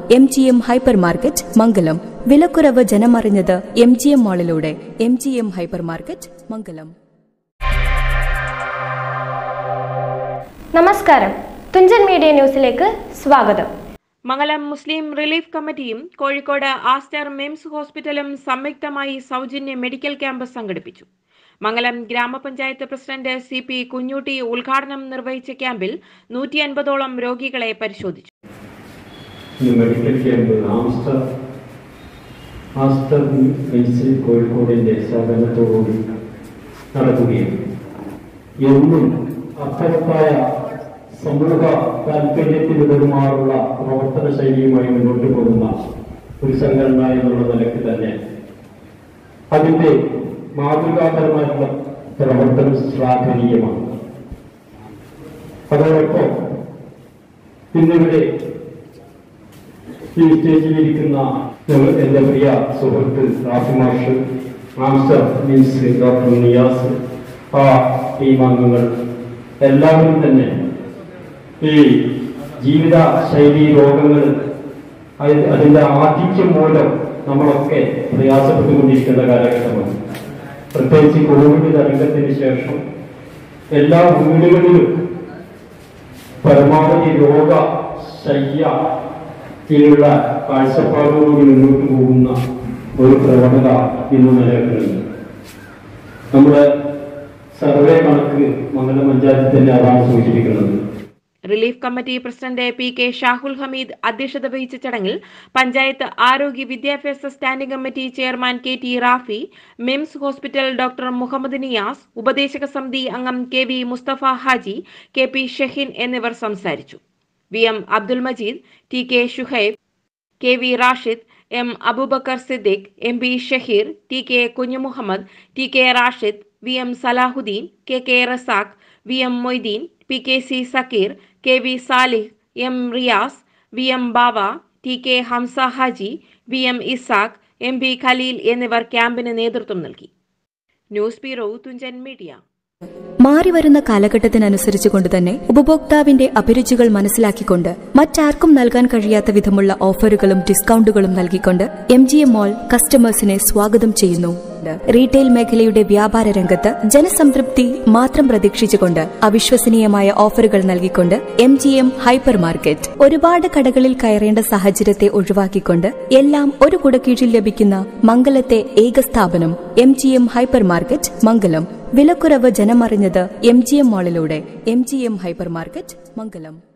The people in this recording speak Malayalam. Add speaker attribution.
Speaker 1: M G M hyper market Mangalam വിലക്കുറവ് ജനമറിഞ്ഞത് എം ജി എം മാളിലൂടെ M G M hyper market Mangalam
Speaker 2: നമസ്കാരം തുഞ്ചൻ മീഡിയ ന്യൂസിലേക്ക് സ്വാഗതം
Speaker 3: മംഗലം മുസ്ലിം റിലീഫ് കമ്മിറ്റിയും കോഴിക്കോട് ആസ്റ്റർ മിംസ് ഹോസ്പിറ്റലും സംയുക്തമായി സൗജന്യ മെഡിക്കൽ ക്യാമ്പ് സംഘടിപ്പിച്ചു മംഗലം ഗ്രാമപഞ്ചായത്ത് പ്രസിഡന്റ് സി പി കുഞ്ഞൂട്ടി ഉദ്ഘാടനം നിർവഹിച്ച ക്യാമ്പിൽ നൂറ്റി അൻപതോളം രോഗികളെ പരിശോധിച്ചു
Speaker 4: ഈ മെഡിക്കൽ ക്യാമ്പ് ആംസ്റ്റർ ആസ്റ്റർ മെഡിസിൻ കോഴിക്കോടിൻ്റെ സഹകരണത്തോടുകൂടി നടക്കുകയും എന്നും അർത്ഥവത്തായ സമൂഹ താല്പര്യത്തിന് പെരുമാറുള്ള പ്രവർത്തന ശൈലിയുമായി മുന്നോട്ട് പോകുന്ന ഒരു സംഘടന എന്നുള്ള നിലയ്ക്ക് തന്നെ അതിന്റെ മാതൃകാപരമായിട്ടുള്ള പ്രവർത്തനം ശ്ലാഘനീയമാണ് അതോടൊപ്പം ഇന്നിവിടെ ഈ സ്റ്റേജിലിരിക്കുന്ന ഞങ്ങൾ എൻ്റെ പ്രിയ സുഹൃത്ത് റാഫി മാഷ് മാസ്റ്റർ മീൻസ് ഡോക്ടർ നിയാസ് ആ ടീം അംഗങ്ങൾ എല്ലാവരും തന്നെ ഈ ജീവിത ശൈലി രോഗങ്ങൾ അതി- അതിന്റെ ആധിക്യം മൂലം നമ്മളൊക്കെ പ്രയാസപ്പെട്ടുകൊണ്ടിരിക്കുന്ന കാലഘട്ടമാണ് പ്രത്യേകിച്ച് കോവിഡ് തരംഗത്തിന് ശേഷം എല്ലാ വീടുകളിലും പരമാവധി രോഗ ശയ്യ ത്തിലുള്ള കാഴ്ചപ്പാടോടുകൂടി മുന്നോട്ട് പോകുന്ന ഒരു പ്രവണത ഇന്ന് നിലനിൽക്കുന്നുണ്ട് നമ്മുടെ സർവേ കണക്ക് മംഗലം പഞ്ചായത്തിൽ തന്നെ അതാണ് സൂചിപ്പിക്കുന്നത്
Speaker 3: relief committee president P K Shahul Hameed അധ്യക്ഷത വഹിച്ച ചടങ്ങിൽ പഞ്ചായത്ത് ആരോഗ്യ വിദ്യാഭ്യാസ standing committee chairman K T Rafi MIMS hospital doctor Muhammad Niyas ഉപദേശക സമിതി അംഗം K V Mustafa Haji K P Shaheen എന്നിവർ സംസാരിച്ചു V M Abdul Majeed T K Shuhaib K V Rashid M Aboobacker Siddique M P Shaheer T K Kunhumuhammad T K Rashid V M Salahuddin K K Razak V M Moideen P K C Sakkeer K V Salih M Riyas V M Bava T K Hamza Haji V M Isaq M P Khaleel എന്നിവർ ക്യാമ്പിന് നേതൃത്വം നൽകി ന്യൂസ് ബ്യൂറോ തുഞ്ചൻ മീഡിയ
Speaker 1: മാറിവരുന്ന കാലഘട്ടത്തിനനുസരിച്ച് കൊണ്ടുതന്നെ ഉപഭോക്താവിന്റെ അഭിരുചികൾ മനസ്സിലാക്കിക്കൊണ്ട് മറ്റാർക്കും നൽകാൻ കഴിയാത്ത വിധമുള്ള ഓഫറുകളും ഡിസ്കൗണ്ടുകളും നൽകിക്കൊണ്ട് എം ജി എം മോൾ കസ്റ്റമേഴ്സിനെ സ്വാഗതം ചെയ്യുന്നു റീറ്റെയിൽ മേഖലയുടെ വ്യാപാര രംഗത്ത് ജനസംതൃപ്തി മാത്രം പ്രതീക്ഷിച്ചുകൊണ്ട് അവിശ്വസനീയമായ ഓഫറുകൾ നൽകിക്കൊണ്ട് M G M hyper hypermarket ഒരുപാട് കടകളിൽ കയറേണ്ട സാഹചര്യത്തെ ഒഴിവാക്കിക്കൊണ്ട് എല്ലാം ഒരു കുടക്കീഴിൽ ലഭിക്കുന്ന മംഗലത്തെ ഏക സ്ഥാപനം M G M hyper market Mangalam വിലക്കുറവ് ജനമറിഞ്ഞത് എം ജി എം മാളിലൂടെ M G M hyper market മംഗലം